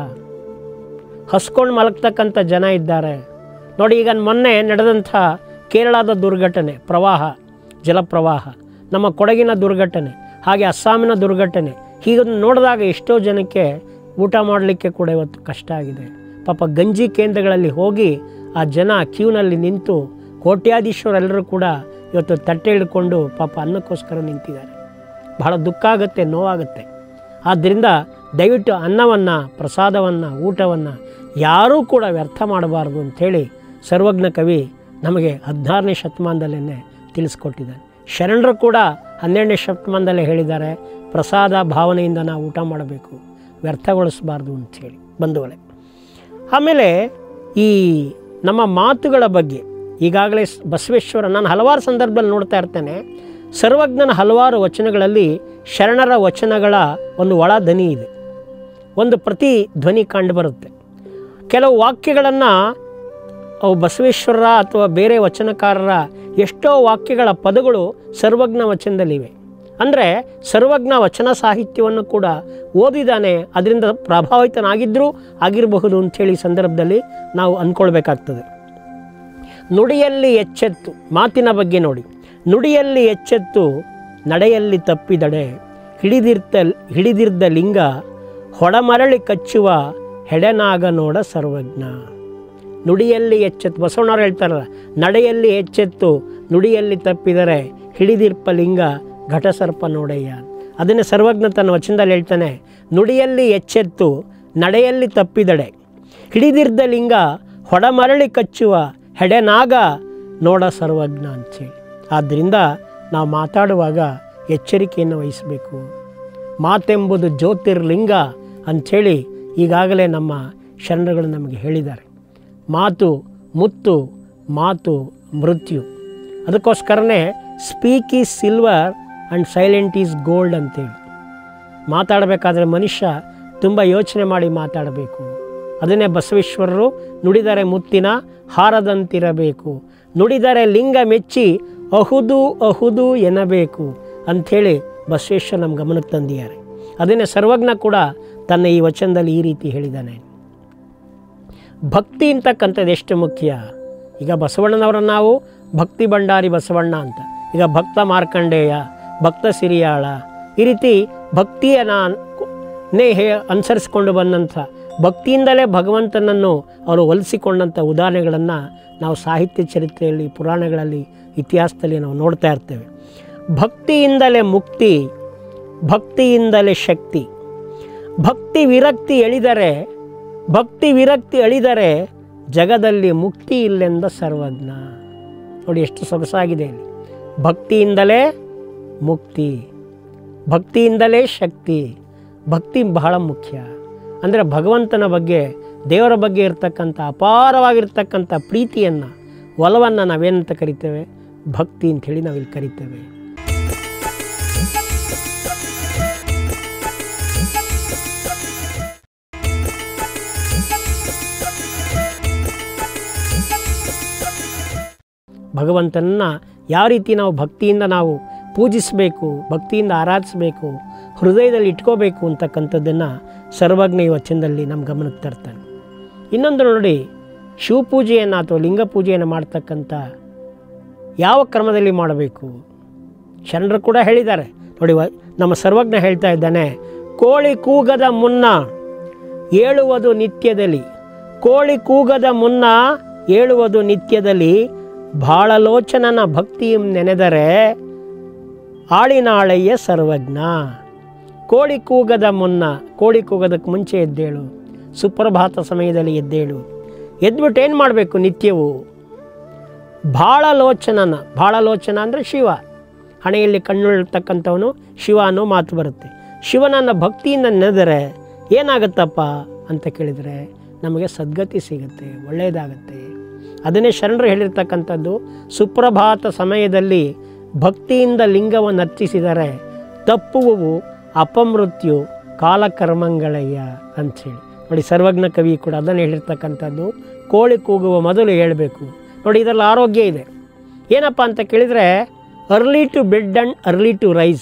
ಹಸ್ಕೊಂಡು ಮಲಗ್ತಕ್ಕಂಥ ಜನ ಇದ್ದಾರೆ ನೋಡಿ ಈಗ ಮೊನ್ನೆ ನಡೆದಂಥ ಕೇರಳದ ದುರ್ಘಟನೆ ಪ್ರವಾಹ ಜಲಪ್ರವಾಹ ನಮ್ಮ ಕೊಡಗಿನ ದುರ್ಘಟನೆ ಹಾಗೆ ಅಸ್ಸಾಮಿನ ದುರ್ಘಟನೆ ಹೀಗನ್ನು ನೋಡಿದಾಗ ಎಷ್ಟೋ ಜನಕ್ಕೆ ಊಟ ಮಾಡಲಿಕ್ಕೆ ಕೂಡ ಇವತ್ತು ಕಷ್ಟ ಆಗಿದೆ ಪಾಪ ಗಂಜಿ ಕೇಂದ್ರಗಳಲ್ಲಿ ಹೋಗಿ ಆ ಜನ ಕ್ಯೂನಲ್ಲಿ ನಿಂತು ಕೋಟ್ಯಾಧೀಶ್ವರೆಲ್ಲರೂ ಕೂಡ ಇವತ್ತು ತಟ್ಟೆ ಹಿಡ್ಕೊಂಡು ಪಾಪ ಅನ್ನಕ್ಕೋಸ್ಕರ ನಿಂತಿದ್ದಾರೆ ಬಹಳ ದುಃಖ ಆಗುತ್ತೆ ನೋವಾಗುತ್ತೆ ಆದ್ದರಿಂದ ದಯವಿಟ್ಟು ಅನ್ನವನ್ನು ಪ್ರಸಾದವನ್ನು ಊಟವನ್ನು ಯಾರೂ ಕೂಡ ವ್ಯರ್ಥ ಮಾಡಬಾರ್ದು ಅಂಥೇಳಿ ಸರ್ವಜ್ಞ ಕವಿ ನಮಗೆ ಹದಿನಾರನೇ ಶತಮಾನದಲ್ಲೇ ತಿಳಿಸ್ಕೊಟ್ಟಿದ್ದಾನೆ ಶರಣರು ಕೂಡ ಹನ್ನೆರಡನೇ ಶತಮಾನದಲ್ಲೇ ಹೇಳಿದ್ದಾರೆ ಪ್ರಸಾದ ಭಾವನೆಯಿಂದ ನಾವು ಊಟ ಮಾಡಬೇಕು ವ್ಯರ್ಥಗೊಳಿಸಬಾರ್ದು ಅಂಥೇಳಿ ಬಂಧುಗಳೇ ಆಮೇಲೆ ಈ ನಮ್ಮ ಮಾತುಗಳ ಬಗ್ಗೆ ಈಗಾಗಲೇ ಸ್- ಬಸವೇಶ್ವರ ನಾನು ಹಲವಾರು ಸಂದರ್ಭದಲ್ಲಿ ನೋಡ್ತಾ ಇರ್ತೇನೆ ಸರ್ವಜ್ಞನ ಹಲವಾರು ವಚನಗಳಲ್ಲಿ ಶರಣರ ವಚನಗಳ ಒಂದು ಒಳ ಧ್ವನಿ ಇದೆ ಒಂದು ಪ್ರತಿ ಧ್ವನಿ ಕಂಡುಬರುತ್ತೆ ಕೆಲವು ವಾಕ್ಯಗಳನ್ನು ಅವು ಬಸವೇಶ್ವರರ ಅಥವಾ ಬೇರೆ ವಚನಕಾರರ ಎಷ್ಟೋ ವಾಕ್ಯಗಳ ಪದಗಳು ಸರ್ವಜ್ಞ ವಚನದಲ್ಲಿವೆ ಅಂದರೆ ಸರ್ವಜ್ಞ ವಚನ ಸಾಹಿತ್ಯವನ್ನು ಕೂಡ ಓದಿದ್ದಾನೆ ಅದರಿಂದ ಪ್ರಭಾವಿತನಾಗಿದ್ದರೂ ಆಗಿರಬಹುದು ಅಂಥೇಳಿ ಈ ಸಂದರ್ಭದಲ್ಲಿ ನಾವು ಅಂದ್ಕೊಳ್ಬೇಕಾಗ್ತದೆ ನುಡಿಯಲ್ಲಿ ಎಚ್ಚೆತ್ತು ಮಾತಿನ ಬಗ್ಗೆ ನೋಡಿ ನುಡಿಯಲ್ಲಿ ಎಚ್ಚೆತ್ತು ನಡೆಯಲ್ಲಿ ತಪ್ಪಿದಡೆ ಹಿಡಿದಿರ್ತ ಹಿಡಿದಿರ್ದ ಲಿಂಗ ಹೊಡಮರಳಿ ಕಚ್ಚುವ ಹೆಡೆನಾಗ ನೋಡ ಸರ್ವಜ್ಞ ನುಡಿಯಲ್ಲಿ ಎಚ್ಚೆತ್ತು ಬಸವಣ್ಣವ್ರು ಹೇಳ್ತಾರಲ್ಲ ನಡೆಯಲ್ಲಿ ಎಚ್ಚೆತ್ತು ನುಡಿಯಲ್ಲಿ ತಪ್ಪಿದರೆ ಹಿಡಿದಿರ್ಪ ಲಿಂಗ ಘಟಸರ್ಪ ನೋಡಯ್ಯ ಅದನ್ನೇ ಸರ್ವಜ್ಞ ತನ್ನ ವಚನದಲ್ಲಿ ಹೇಳ್ತಾನೆ ನುಡಿಯಲ್ಲಿ ಎಚ್ಚೆತ್ತು ನಡೆಯಲ್ಲಿ ತಪ್ಪಿದಡೆ ಹಿಡಿದಿರ್ದ ಲಿಂಗ ಹೊಡಮರಳಿ ಕಚ್ಚುವ ಹೆಡೆನಾಗ ನೋಡ ಸರ್ವಜ್ಞ ಅಂಥೇಳಿ ಆದ್ದರಿಂದ ನಾವು ಮಾತಾಡುವಾಗ ಎಚ್ಚರಿಕೆಯನ್ನು ವಹಿಸಬೇಕು ಮಾತೆಂಬುದು ಜ್ಯೋತಿರ್ಲಿಂಗ ಅಂಥೇಳಿ ಈಗಾಗಲೇ ನಮ್ಮ ಶರಣರುಗಳು ನಮಗೆ ಹೇಳಿದ್ದಾರೆ ಮಾತು ಮುತ್ತು ಮಾತು ಮೃತ್ಯು ಅದಕ್ಕೋಸ್ಕರನೇ speak is silver and silent is gold ಅಂತೇಳಿ ಮಾತಾಡಬೇಕಾದ್ರೆ ಮನುಷ್ಯ ತುಂಬ ಯೋಚನೆ ಮಾಡಿ ಮಾತಾಡಬೇಕು ಅದನ್ನೇ ಬಸವೇಶ್ವರರು ನುಡಿದರೆ ಮುತ್ತಿನ ಹಾರದಂತಿರಬೇಕು ನುಡಿದರೆ ಲಿಂಗ ಮೆಚ್ಚಿ ಅಹುದು ಅಹುದು ಎನ್ನಬೇಕು ಅಂಥೇಳಿ ಬಸವೇಶ್ವರ ನಮ್ಮ ಗಮನಕ್ಕೆ ತಂದಿದ್ದಾರೆ ಅದನ್ನೇ ಸರ್ವಜ್ಞ ಕೂಡ ತನ್ನ ಈ ವಚನದಲ್ಲಿ ಈ ರೀತಿ ಹೇಳಿದ್ದಾನೆ ಭಕ್ತಿ ಅಂತಕ್ಕಂಥದ್ದು ಎಷ್ಟು ಮುಖ್ಯ ಈಗ ಬಸವಣ್ಣನವರ ನಾವು ಭಕ್ತಿ ಭಂಡಾರಿ ಬಸವಣ್ಣ ಅಂತ ಈಗ ಭಕ್ತ ಮಾರ್ಕಂಡೇಯ ಭಕ್ತ ಸಿರಿಯಾಳ ಈ ರೀತಿ ಭಕ್ತಿಯನ್ನು ನೇ ಹೇ ಅನುಸರಿಸ್ಕೊಂಡು ಬಂದಂಥ ಭಕ್ತಿಯಿಂದಲೇ ಭಗವಂತನನ್ನು ಅವರು ಒಲಿಸಿಕೊಂಡಂಥ ಉದಾಹರಣೆಗಳನ್ನು ನಾವು ಸಾಹಿತ್ಯ ಚರಿತ್ರೆಯಲ್ಲಿ ಪುರಾಣಗಳಲ್ಲಿ ಇತಿಹಾಸದಲ್ಲಿ ನಾವು ನೋಡ್ತಾ ಇರ್ತೇವೆ ಭಕ್ತಿಯಿಂದಲೇ ಮುಕ್ತಿ ಭಕ್ತಿಯಿಂದಲೇ ಶಕ್ತಿ ಭಕ್ತಿ ವಿರಕ್ತಿ ಎಳಿದರೆ ಭಕ್ತಿ ವಿರಕ್ತಿ ಅಳಿದರೆ ಜಗದಲ್ಲಿ ಮುಕ್ತಿ ಇಲ್ಲೆಂದ ಸರ್ವಜ್ಞ ನೋಡಿ ಎಷ್ಟು ಸೊಗಸಾಗಿದೆ ಇಲ್ಲಿ ಭಕ್ತಿಯಿಂದಲೇ ಮುಕ್ತಿ ಭಕ್ತಿಯಿಂದಲೇ ಶಕ್ತಿ ಭಕ್ತಿ ಬಹಳ ಮುಖ್ಯ ಅಂದರೆ ಭಗವಂತನ ಬಗ್ಗೆ ದೇವರ ಬಗ್ಗೆ ಇರ್ತಕ್ಕಂಥ ಅಪಾರವಾಗಿರ್ತಕ್ಕಂಥ ಪ್ರೀತಿಯನ್ನು ಒಲವನ್ನು ನಾವೇನಂತ ಕರಿತೇವೆ ಭಕ್ತಿ ಅಂಥೇಳಿ ನಾವಿಲ್ಲಿ ಕರಿತೇವೆ ಭಗವಂತನನ್ನ ಯಾವ ರೀತಿ ನಾವು ಭಕ್ತಿಯಿಂದ ನಾವು ಪೂಜಿಸಬೇಕು ಭಕ್ತಿಯಿಂದ ಆರಾಧಿಸಬೇಕು ಹೃದಯದಲ್ಲಿ ಇಟ್ಕೋಬೇಕು ಅಂತಕ್ಕಂಥದ್ದನ್ನು ಸರ್ವಜ್ಞ ಈ ವಚನದಲ್ಲಿ ನಮ್ಮ ಗಮನಕ್ಕೆ ತರ್ತಾನೆ ಇನ್ನೊಂದು ನೋಡಿ ಶಿವಪೂಜೆಯನ್ನು ಅಥವಾ ಲಿಂಗ ಪೂಜೆಯನ್ನು ಮಾಡ್ತಕ್ಕಂಥ ಯಾವ ಕ್ರಮದಲ್ಲಿ ಮಾಡಬೇಕು ಶರಣರು ಕೂಡ ಹೇಳಿದ್ದಾರೆ ನೋಡಿ ವ- ನಮ್ಮ ಸರ್ವಜ್ಞ ಹೇಳ್ತಾ ಇದ್ದಾನೆ ಕೋಳಿ ಕೂಗದ ಮುನ್ನ ಏಳುವುದು ನಿತ್ಯದಲ್ಲಿ ಕೋಳಿ ಕೂಗದ ಮುನ್ನ ಏಳುವುದು ನಿತ್ಯದಲ್ಲಿ ಬಾಳಲೋಚನನ ಭಕ್ತಿಯಂ ನೆನೆದರೆ ಆಳಿನಾಳೆಯ ಸರ್ವಜ್ಞ ಕೋಳಿ ಕೂಗದ ಮುನ್ನ ಕೋಳಿ ಕೂಗೋದಕ್ಕೆ ಮುಂಚೆ ಎದ್ದೇಳು ಸುಪ್ರಭಾತ ಸಮಯದಲ್ಲಿ ಎದ್ದೇಳು ಎದ್ಬಿಟ್ಟು ಏನು ಮಾಡಬೇಕು ನಿತ್ಯವು ಬಾಳಲೋಚನನ ಬಾಳಲೋಚನ ಅಂದರೆ ಶಿವ ಹಣೆಯಲ್ಲಿ ಕಣ್ಣುಳ್ತಕ್ಕಂಥವನು ಶಿವ ಅನ್ನೋ ಮಾತು ಬರುತ್ತೆ ಶಿವನನ್ನು ಭಕ್ತಿಯಿಂದ ನೆನೆದರೆ ಏನಾಗುತ್ತಪ್ಪ ಅಂತ ಕೇಳಿದರೆ ನಮಗೆ ಸದ್ಗತಿ ಸಿಗುತ್ತೆ ಒಳ್ಳೆಯದಾಗತ್ತೆ ಅದನ್ನೇ ಶರಣರು ಹೇಳಿರ್ತಕ್ಕಂಥದ್ದು ಸುಪ್ರಭಾತ ಸಮಯದಲ್ಲಿ ಭಕ್ತಿಯಿಂದ ಲಿಂಗವನ್ನು ಅರ್ಚಿಸಿದರೆ ತಪ್ಪುವು ಅಪಮೃತ್ಯು ಕಾಲಕರ್ಮಗಳಯ್ಯ ಅಂಥೇಳಿ ನೋಡಿ ಸರ್ವಜ್ಞ ಕವಿ ಕೂಡ ಅದನ್ನು ಹೇಳಿರ್ತಕ್ಕಂಥದ್ದು ಕೋಳಿ ಕೂಗುವ ಮೊದಲು ಹೇಳಬೇಕು ನೋಡಿ ಇದರಲ್ಲಿ ಆರೋಗ್ಯ ಇದೆ ಏನಪ್ಪ ಅಂತ ಕೇಳಿದರೆ early to bed and early to rise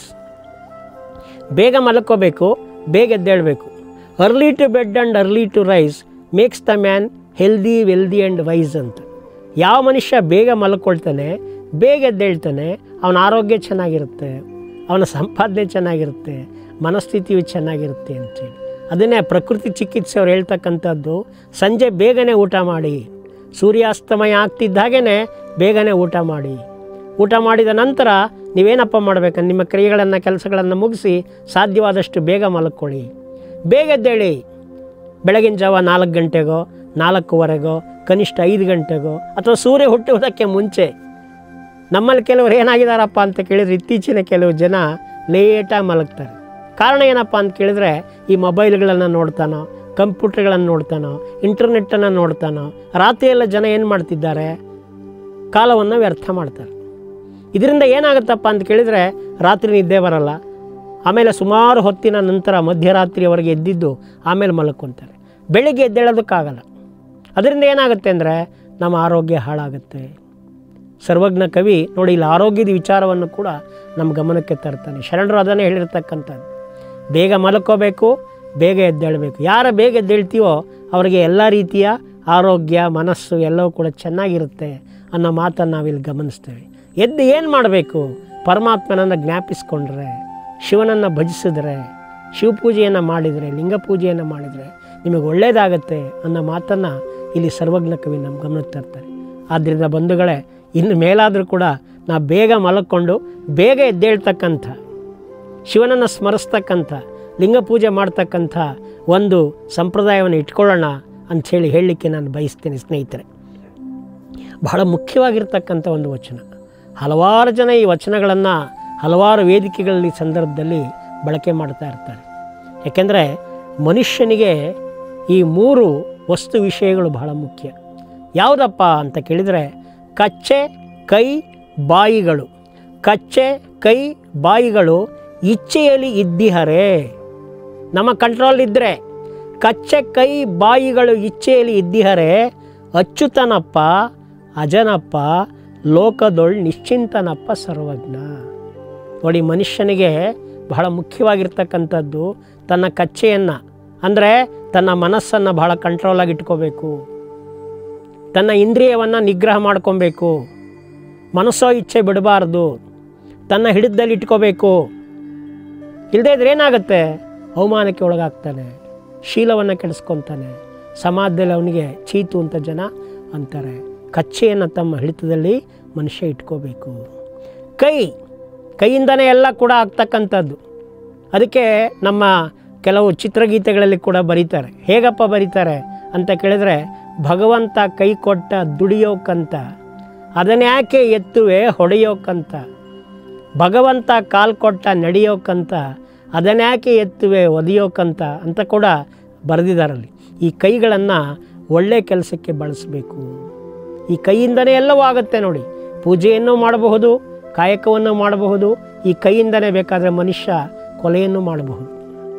ಬೇಗ ಮಲ್ಕೋಬೇಕು ಬೇಗ ಎದ್ದೇಳಬೇಕು early to bed and early to rise makes the man healthy wealthy and wise ಅಂತ ಯಾವ ಮನುಷ್ಯ ಬೇಗ ಮಲ್ಕೊಳ್ತಾನೆ ಬೇಗ ಎದ್ದೇಳ್ತಾನೆ ಅವನ ಆರೋಗ್ಯ ಚೆನ್ನಾಗಿರುತ್ತೆ ಅವನ ಸಂಪಾದನೆ ಚೆನ್ನಾಗಿರುತ್ತೆ ಮನಸ್ಥಿತಿಯು ಚೆನ್ನಾಗಿರುತ್ತೆ ಅಂತೇಳಿ ಅದನ್ನೇ ಪ್ರಕೃತಿ ಚಿಕಿತ್ಸೆ ಅವ್ರು ಹೇಳ್ತಕ್ಕಂಥದ್ದು ಸಂಜೆ ಬೇಗನೆ ಊಟ ಮಾಡಿ ಸೂರ್ಯಾಸ್ತಮಯ ಆಗ್ತಿದ್ದಾಗೇ ಬೇಗನೆ ಊಟ ಮಾಡಿ ಊಟ ಮಾಡಿದ ನಂತರ ನೀವೇನಪ್ಪ ಮಾಡಬೇಕು ನಿಮ್ಮ ಕ್ರಿಯೆಗಳನ್ನು ಕೆಲಸಗಳನ್ನು ಮುಗಿಸಿ ಸಾಧ್ಯವಾದಷ್ಟು ಬೇಗ ಮಲ್ಕೊಳ್ಳಿ ಬೇಗ ಎದ್ದೇಳಿ ಬೆಳಗಿನ ಜಾವ ನಾಲ್ಕು ಗಂಟೆಗೋ ನಾಲ್ಕೂವರೆಗೋ ಕನಿಷ್ಠ ಐದು ಗಂಟೆಗೋ ಅಥವಾ ಸೂರ್ಯ ಹುಟ್ಟುವುದಕ್ಕೆ ಮುಂಚೆ ನಮ್ಮಲ್ಲಿ ಕೆಲವರು ಏನಾಗಿದ್ದಾರಪ್ಪ ಅಂತ ಕೇಳಿದ್ರೆ ಇತ್ತೀಚಿನ ಕೆಲವು ಜನ ಲೇಟಾಗಿ ಮಲಗ್ತಾರೆ ಕಾರಣ ಏನಪ್ಪ ಅಂತ ಕೇಳಿದ್ರೆ ಈ ಮೊಬೈಲ್ಗಳನ್ನು ನೋಡ್ತಾನೋ ಕಂಪ್ಯೂಟರ್ಗಳನ್ನು ನೋಡ್ತಾನೋ ಇಂಟರ್ನೆಟ್ಟನ್ನು ನೋಡ್ತಾನೋ ರಾತ್ರಿಯೆಲ್ಲ ಜನ ಏನು ಮಾಡ್ತಿದ್ದಾರೆ ಕಾಲವನ್ನು ವ್ಯರ್ಥ ಮಾಡ್ತಾರೆ ಇದರಿಂದ ಏನಾಗುತ್ತಪ್ಪ ಅಂತ ಕೇಳಿದರೆ ರಾತ್ರಿ ನಿದ್ದೆ ಬರಲ್ಲ ಆಮೇಲೆ ಸುಮಾರು ಹೊತ್ತಿನ ನಂತರ ಮಧ್ಯರಾತ್ರಿಯವರೆಗೆ ಎದ್ದಿದ್ದು ಆಮೇಲೆ ಮಲ್ಕೊತಾರೆ ಬೆಳಿಗ್ಗೆ ಎದ್ದೇಳೋದಕ್ಕಾಗಲ್ಲ ಅದರಿಂದ ಏನಾಗುತ್ತೆ ಅಂದರೆ ನಮ್ಮ ಆರೋಗ್ಯ ಹಾಳಾಗುತ್ತೆ ಸರ್ವಜ್ಞ ಕವಿ ನೋಡಿ ಇಲ್ಲಿ ಆರೋಗ್ಯದ ವಿಚಾರವನ್ನು ಕೂಡ ನಮ್ಮ ಗಮನಕ್ಕೆ ತರ್ತಾನೆ ಶರಣರು ಅದನ್ನೇ ಹೇಳಿರ್ತಕ್ಕಂಥದ್ದು ಬೇಗ ಮಲ್ಕೋಬೇಕು ಬೇಗ ಎದ್ದೇಳಬೇಕು ಯಾರ ಬೇಗ ಎದ್ದೇಳ್ತೀವೋ ಅವರಿಗೆ ಎಲ್ಲ ರೀತಿಯ ಆರೋಗ್ಯ ಮನಸ್ಸು ಎಲ್ಲವೂ ಕೂಡ ಚೆನ್ನಾಗಿರುತ್ತೆ ಅನ್ನೋ ಮಾತನ್ನು ನಾವಿಲ್ಲಿ ಗಮನಿಸ್ತೇವೆ ಎದ್ದು ಏನು ಮಾಡಬೇಕು ಪರಮಾತ್ಮನನ್ನು ಜ್ಞಾಪಿಸ್ಕೊಂಡ್ರೆ ಶಿವನನ್ನು ಭಜಿಸಿದ್ರೆ ಶಿವಪೂಜೆಯನ್ನು ಮಾಡಿದರೆ ಲಿಂಗ ಪೂಜೆಯನ್ನು ಮಾಡಿದರೆ ನಿಮಗೆ ಒಳ್ಳೆಯದಾಗತ್ತೆ ಅನ್ನೋ ಮಾತನ್ನು ಇಲ್ಲಿ ಸರ್ವಜ್ಞ ಕವಿ ನಮ್ಮ ಗಮನಕ್ಕೆ ತರ್ತಾರೆ ಆದ್ದರಿಂದ ಬಂಧುಗಳೇ ಇನ್ನು ಮೇಲಾದರೂ ಕೂಡ ನಾವು ಬೇಗ ಮಲಕ್ಕೊಂಡು ಬೇಗ ಎದ್ದೇಳ್ತಕ್ಕಂಥ ಶಿವನನ್ನು ಸ್ಮರಿಸ್ತಕ್ಕಂಥ ಲಿಂಗ ಪೂಜೆ ಮಾಡ್ತಕ್ಕಂಥ ಒಂದು ಸಂಪ್ರದಾಯವನ್ನು ಇಟ್ಕೊಳ್ಳೋಣ ಅಂಥೇಳಿ ಹೇಳಲಿಕ್ಕೆ ನಾನು ಬಯಸ್ತೇನೆ ಸ್ನೇಹಿತರೆ ಬಹಳ ಮುಖ್ಯವಾಗಿರ್ತಕ್ಕಂಥ ಒಂದು ವಚನ ಹಲವಾರು ಜನ ಈ ವಚನಗಳನ್ನು ಹಲವಾರು ವೇದಿಕೆಗಳಲ್ಲಿ ಸಂದರ್ಭದಲ್ಲಿ ಬಳಕೆ ಮಾಡ್ತಾ ಇರ್ತಾರೆ ಯಾಕೆಂದರೆ ಮನುಷ್ಯನಿಗೆ ಈ ಮೂರು ವಸ್ತು ವಿಷಯಗಳು ಬಹಳ ಮುಖ್ಯ ಯಾವುದಪ್ಪ ಅಂತ ಕೇಳಿದರೆ ಕಚ್ಚೆ ಕೈ ಬಾಯಿಗಳು ಕಚ್ಚೆ ಕೈ ಬಾಯಿಗಳು ಇಚ್ಛೆಯಲ್ಲಿ ಇದ್ದಿಹರೆ ನಮ್ಮ ಕಂಟ್ರೋಲ್ ಇದ್ದರೆ ಕಚ್ಚೆ ಕೈ ಬಾಯಿಗಳು ಇಚ್ಛೆಯಲ್ಲಿ ಇದ್ದಿಹರೆ ಅಚ್ಚುತನಪ್ಪ ಅಜನಪ್ಪ ಲೋಕದೊಳ್ ನಿಶ್ಚಿಂತನಪ್ಪ ಸರ್ವಜ್ಞ ನೋಡಿ ಮನುಷ್ಯನಿಗೆ ಬಹಳ ಮುಖ್ಯವಾಗಿರ್ತಕ್ಕಂಥದ್ದು ತನ್ನ ಕಚ್ಚೆಯನ್ನು ಅಂದರೆ ತನ್ನ ಮನಸ್ಸನ್ನು ಬಹಳ ಕಂಟ್ರೋಲಾಗಿ ಇಟ್ಕೋಬೇಕು ತನ್ನ ಇಂದ್ರಿಯವನ್ನು ನಿಗ್ರಹ ಮಾಡ್ಕೊಬೇಕು ಮನಸ್ಸೋ ಇಚ್ಛೆ ಬಿಡಬಾರ್ದು ತನ್ನ ಹಿಡಿದಲ್ಲಿ ಇಟ್ಕೋಬೇಕು ಇಲ್ಲದೇ ಇದ್ರೆ ಏನಾಗುತ್ತೆ ಅವಮಾನಕ್ಕೆ ಒಳಗಾಗ್ತಾನೆ ಶೀಲವನ್ನು ಕೆಡಿಸ್ಕೊತಾನೆ ಸಮಾಜದಲ್ಲಿ ಅವನಿಗೆ ಚೀತು ಅಂತ ಜನ ಅಂತಾರೆ ಕಚ್ಚೆಯನ್ನು ತಮ್ಮ ಹಿಡಿತದಲ್ಲಿ ಮನುಷ್ಯ ಇಟ್ಕೋಬೇಕು ಕೈ ಕೈಯಿಂದನೇ ಎಲ್ಲ ಕೂಡ ಆಗ್ತಕ್ಕಂಥದ್ದು ಅದಕ್ಕೆ ನಮ್ಮ ಕೆಲವು ಚಿತ್ರಗೀತೆಗಳಲ್ಲಿ ಕೂಡ ಬರೀತಾರೆ ಹೇಗಪ್ಪ ಬರೀತಾರೆ ಅಂತ ಕೇಳಿದ್ರೆ ಭಗವಂತ ಕೈ ಕೊಟ್ಟ ದುಡಿಯೋಕ್ಕಂತ ಅದನ್ಯಾಕೆ ಎತ್ತುವೆ ಹೊಡೆಯೋಕ್ಕಂತ ಭಗವಂತ ಕಾಲು ಕೊಟ್ಟ ನಡೆಯೋಕ್ಕಂತ ಅದನ್ಯಾಕೆ ಎತ್ತುವೆ ಒದಿಯೋಕ್ಕಂತ ಅಂತ ಕೂಡ ಬರೆದಿದ್ದಾರಲ್ಲಿ ಈ ಕೈಗಳನ್ನು ಒಳ್ಳೆಯ ಕೆಲಸಕ್ಕೆ ಬಳಸಬೇಕು ಈ ಕೈಯಿಂದನೇ ಎಲ್ಲವೂ ಆಗುತ್ತೆ ನೋಡಿ ಪೂಜೆಯನ್ನು ಮಾಡಬಹುದು ಕಾಯಕವನ್ನು ಮಾಡಬಹುದು ಈ ಕೈಯಿಂದನೇ ಬೇಕಾದರೆ ಮನುಷ್ಯ ಕೊಲೆಯನ್ನು ಮಾಡಬಹುದು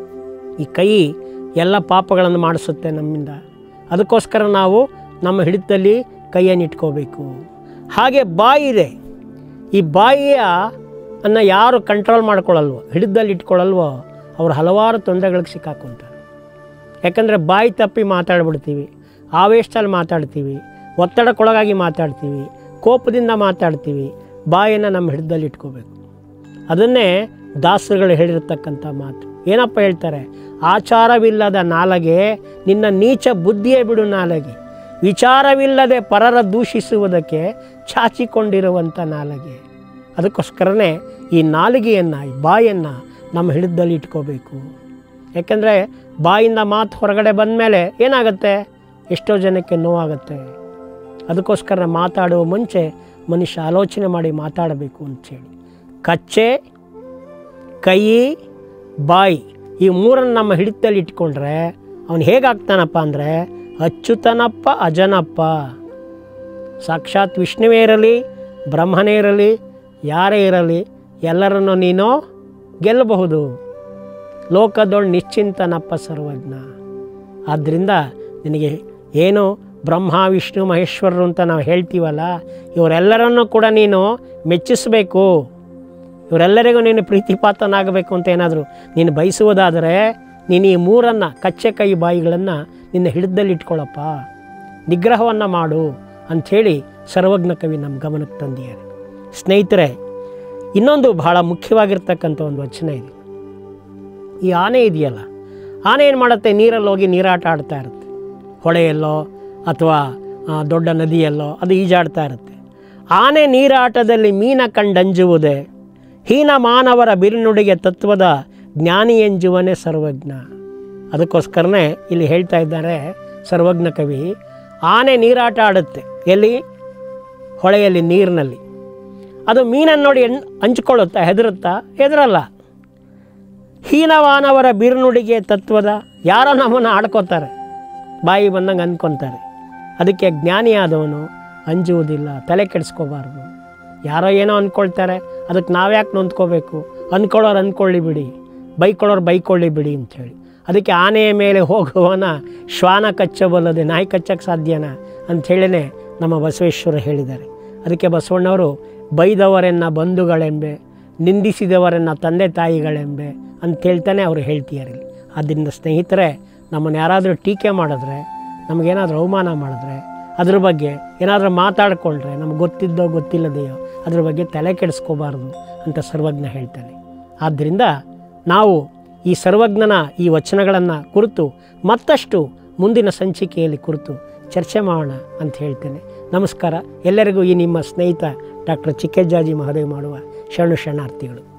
ಈ ಕೈ ಎಲ್ಲ ಪಾಪಗಳನ್ನು ಮಾಡಿಸುತ್ತೆ ನಮ್ಮಿಂದ ಅದಕ್ಕೋಸ್ಕರ ನಾವು ನಮ್ಮ ಹಿಡಿತದಲ್ಲಿ ಕೈಯನ್ನು ಇಟ್ಕೋಬೇಕು ಹಾಗೆ ಬಾಯಿ ಇದೆ ಈ ಬಾಯಿಯ ಅನ್ನು ಯಾರು ಕಂಟ್ರೋಲ್ ಮಾಡ್ಕೊಳ್ಳಲ್ವೋ ಹಿಡಿದಲ್ಲಿ ಇಟ್ಕೊಳ್ಳಲ್ವೋ ಅವ್ರು ಹಲವಾರು ತೊಂದರೆಗಳಿಗೆ ಸಿಕ್ಕಾಕೊಂತಾರೆ ಯಾಕಂದರೆ ಬಾಯಿ ತಪ್ಪಿ ಮಾತಾಡ್ಬಿಡ್ತೀವಿ ಆವೇಶದಲ್ಲಿ ಮಾತಾಡ್ತೀವಿ ಒತ್ತಡಕ್ಕೊಳಗಾಗಿ ಮಾತಾಡ್ತೀವಿ ಕೋಪದಿಂದ ಮಾತಾಡ್ತೀವಿ ಬಾಯನ್ನು ನಮ್ಮ ಹಿಡಿದಲ್ಲಿ ಇಟ್ಕೋಬೇಕು ಅದನ್ನೇ ದಾಸರುಗಳು ಹೇಳಿರ್ತಕ್ಕಂಥ ಮಾತು ಏನಪ್ಪ ಹೇಳ್ತಾರೆ ಆಚಾರವಿಲ್ಲದ ನಾಲಗೆ ನಿನ್ನ ನೀಚ ಬುದ್ಧಿಯೇ ಬಿಡು ನಾಲಗೆ ವಿಚಾರವಿಲ್ಲದೆ ಪರರ ದೂಷಿಸುವುದಕ್ಕೆ ಚಾಚಿಕೊಂಡಿರುವಂಥ ನಾಲಗೆ ಅದಕ್ಕೋಸ್ಕರನೇ ಈ ನಾಲಿಗೆಯನ್ನು ಈ ಬಾಯನ್ನು ನಮ್ಮ ಹಿಡಿದಲ್ಲಿ ಇಟ್ಕೋಬೇಕು ಯಾಕೆಂದರೆ ಬಾಯಿಂದ ಮಾತು ಹೊರಗಡೆ ಬಂದ ಮೇಲೆ ಏನಾಗುತ್ತೆ ಎಷ್ಟೋ ಜನಕ್ಕೆ ನೋವಾಗುತ್ತೆ ಅದಕ್ಕೋಸ್ಕರ ಮಾತಾಡುವ ಮುಂಚೆ ಮನುಷ್ಯ ಆಲೋಚನೆ ಮಾಡಿ ಮಾತಾಡಬೇಕು ಅಂಥೇಳಿ ಕಚ್ಚೆ ಕೈ ಬಾಯಿ ಈ ಮೂರನ್ನು ನಮ್ಮ ಹಿಡಿತದಲ್ಲಿ ಇಟ್ಕೊಂಡ್ರೆ ಅವನು ಹೇಗಾಗ್ತಾನಪ್ಪ ಅಂದರೆ ಅಚ್ಚುತನಪ್ಪ ಅಜನಪ್ಪ ಸಾಕ್ಷಾತ್ ವಿಷ್ಣುವೇ ಇರಲಿ ಬ್ರಹ್ಮನೇ ಇರಲಿ ಯಾರೇ ಇರಲಿ ಎಲ್ಲರನ್ನು ನೀನು ಗೆಲ್ಲಬಹುದು ಲೋಕದೊಳ್ ನಿಶ್ಚಿಂತನಪ್ಪ ಸರ್ವಜ್ಞ ಆದ್ದರಿಂದ ನಿನಗೆ ಏನು ಬ್ರಹ್ಮ ವಿಷ್ಣು ಮಹೇಶ್ವರರು ಅಂತ ನಾವು ಹೇಳ್ತೀವಲ್ಲ ಇವರೆಲ್ಲರನ್ನೂ ಕೂಡ ನೀನು ಮೆಚ್ಚಿಸಬೇಕು ಇವರೆಲ್ಲರಿಗೂ ನೀನು ಪ್ರೀತಿಪಾತ್ರನಾಗಬೇಕು ಅಂತ ಏನಾದರೂ ನೀನು ಬಯಸುವುದಾದರೆ ನೀನು ಈ ಮೂರನ್ನು ಕಚ್ಚೆ ಕೈ ಬಾಯಿಗಳನ್ನು ನಿನ್ನ ಹಿಡಿದಲ್ಲಿ ಇಟ್ಕೊಳ್ಳಪ್ಪ ನಿಗ್ರಹವನ್ನು ಮಾಡು ಅಂಥೇಳಿ ಸರ್ವಜ್ಞ ಕವಿ ನಮ್ಮ ಗಮನಕ್ಕೆ ತಂದಿದ್ದಾರೆ ಸ್ನೇಹಿತರೆ ಇನ್ನೊಂದು ಬಹಳ ಮುಖ್ಯವಾಗಿರ್ತಕ್ಕಂಥ ಒಂದು ವಚನ ಇದೆ ಈ ಆನೆ ಇದೆಯಲ್ಲ ಆನೆ ಏನು ಮಾಡುತ್ತೆ ನೀರಲ್ಲಿ ಹೋಗಿ ನೀರಾಟ ಆಡ್ತಾ ಇರುತ್ತೆ ಹೊಳೆಯಲ್ಲೋ ಅಥವಾ ಆ, ದೊಡ್ಡ ನದಿಯಲ್ಲೋ ಅದು ಈಜಾಡ್ತಾ ಇರುತ್ತೆ ಆನೆ ನೀರಾಟದಲ್ಲಿ ಮೀನ ಕಂಡಂಜುವುದೇ ಹೀನ ಮಾನವರ ಬಿರುನುಡಿಗೆ ತತ್ವದ ಜ್ಞಾನಿ ಎಂಜುವನೇ ಸರ್ವಜ್ಞ ಅದಕ್ಕೋಸ್ಕರನೇ ಇಲ್ಲಿ ಹೇಳ್ತಾ ಇದ್ದಾರೆ ಸರ್ವಜ್ಞ ಕವಿ ಆನೆ ನೀರಾಟ ಆಡುತ್ತೆ ಎಲ್ಲಿ ಹೊಳೆಯಲ್ಲಿ ನೀರಿನಲ್ಲಿ ಅದು ಮೀನನ್ನು ನೋಡಿ ಎಣ್ ಹಂಚ್ಕೊಳ್ಳುತ್ತಾ ಹೆದರುತ್ತಾ ಹೆದರಲ್ಲ ಹೀನವಾನವರ ಬಿರುನುಡಿಗೆ ತತ್ವದ ಯಾರೋ ನಮ್ಮನ್ನು ಆಡ್ಕೋತಾರೆ ಬಾಯಿ ಬಂದಂಗೆ ಅಂದ್ಕೊತಾರೆ ಅದಕ್ಕೆ ಜ್ಞಾನಿಯಾದವನು ಅಂಜುವುದಿಲ್ಲ ತಲೆ ಕೆಡಿಸ್ಕೋಬಾರ್ದು ಯಾರೋ ಏನೋ ಅಂದ್ಕೊಳ್ತಾರೆ ಅದಕ್ಕೆ ನಾವ್ಯಾಕೆ ನೊಂದ್ಕೋಬೇಕು ಅಂದ್ಕೊಳ್ಳೋರು ಅಂದ್ಕೊಳ್ಳಿ ಬಿಡಿ ಬೈಕೊಳ್ಳೋರು ಬೈಕೊಳ್ಳಿ ಬಿಡಿ ಅಂಥೇಳಿ ಅದಕ್ಕೆ ಆನೆಯ ಮೇಲೆ ಹೋಗುವವನ ಶ್ವಾನ ಕಚ್ಚಬಲ್ಲದೆ ನಾಯಿ ಕಚ್ಚಕ್ಕೆ ಸಾಧ್ಯನಾ ಅಂಥೇಳಿನೇ ನಮ್ಮ ಬಸವೇಶ್ವರ ಹೇಳಿದ್ದಾರೆ ಅದಕ್ಕೆ ಬಸವಣ್ಣವರು ಬೈದವರೆನ್ನ ಬಂಧುಗಳೆಂಬೆ ನಿಂದಿಸಿದವರನ್ನ ತಂದೆ ತಾಯಿಗಳೆಂಬೆ ಅಂತ ಹೇಳ್ತಾನೆ ಅವರು ಹೇಳ್ತಿದ್ದಾರೆ ಇಲ್ಲಿ ಆದ್ದರಿಂದ ಸ್ನೇಹಿತರೆ ನಮ್ಮನ್ನು ಯಾರಾದರೂ ಟೀಕೆ ಮಾಡಿದ್ರೆ ನಮಗೇನಾದರೂ ಅವಮಾನ ಮಾಡಿದ್ರೆ ಅದ್ರ ಬಗ್ಗೆ ಏನಾದರೂ ಮಾತಾಡಿಕೊಂಡ್ರೆ ನಮ್ಗೆ ಗೊತ್ತಿದ್ದೋ ಗೊತ್ತಿಲ್ಲದೆಯೋ ಅದ್ರ ಬಗ್ಗೆ ತಲೆ ಕೆಡಿಸ್ಕೋಬಾರ್ದು ಅಂತ ಸರ್ವಜ್ಞ ಹೇಳ್ತಾನೆ ಆದ್ದರಿಂದ ನಾವು ಈ ಸರ್ವಜ್ಞನ ಈ ವಚನಗಳನ್ನು ಕುರಿತು ಮತ್ತಷ್ಟು ಮುಂದಿನ ಸಂಚಿಕೆಯಲ್ಲಿ ಕುರಿತು ಚರ್ಚೆ ಮಾಡೋಣ ಅಂತ ಹೇಳ್ತೇನೆ ನಮಸ್ಕಾರ ಎಲ್ಲರಿಗೂ ಈ ನಿಮ್ಮ ಸ್ನೇಹಿತ ಡಾಕ್ಟರ್ ಚಿಕ್ಕಜ್ಜಾಜಿ ಮಹದೇವ್ ಮಾಡುವ ಶರಣು ಶರಣಾರ್ಥಿಗಳು